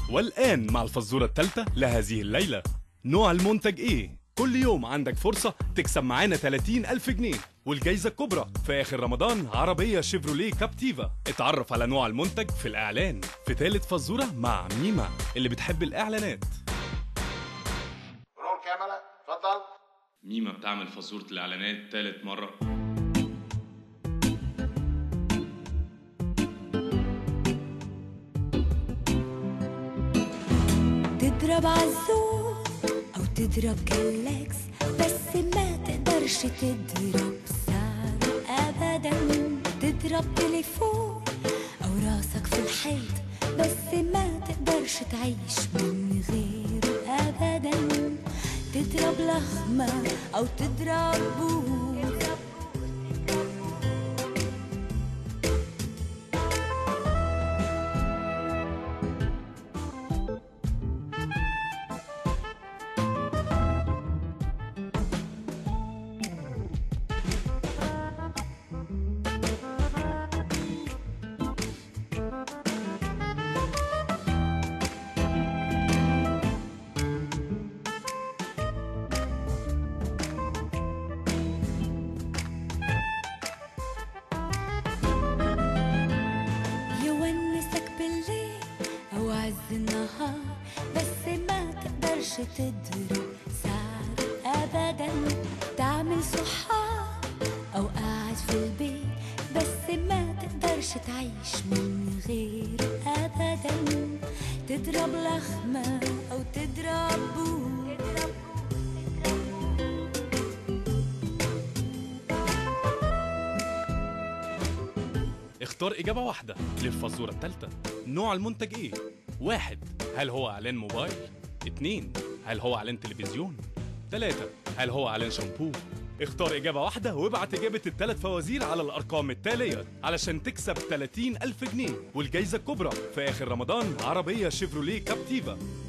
والآن مع الفزورة الثالثة لهذه الليلة نوع المنتج إيه؟ كل يوم عندك فرصة تكسب معانا 30 ألف جنيه والجايزة الكبرى في آخر رمضان عربية شيفروليه كابتيفا اتعرف على نوع المنتج في الإعلان في ثالث فزورة مع ميمة اللي بتحب الإعلانات رول كاميرا اتفضل ميمة بتعمل فزورة الإعلانات تالت مرة تضرب عالزور او تضرب كلاكس بس ما تقدرش تضرب سعر ابدا تضرب تليفون او راسك في الحيط بس ما تقدرش تعيش من غيره ابدا تضرب لخمة او تضرب بوز يونسك بالليل او عز النهار بس ما تقدرش تضرب سعر ابدا تعمل صحاب او قاعد في البيت بس ما تقدرش تعيش من غيره ابدا تضرب لخمة او تضرب بوز اختار إجابة واحدة للفزورة الثالثة نوع المنتج إيه؟ واحد هل هو إعلان موبايل؟ اتنين هل هو إعلان تلفزيون؟ تلاتة هل هو إعلان شامبو؟ اختار إجابة واحدة وابعت إجابة الثلاث فوازير على الأرقام التالية علشان تكسب 30 ألف جنيه والجايزة الكبرى في آخر رمضان عربية شيفروليه كابتيفا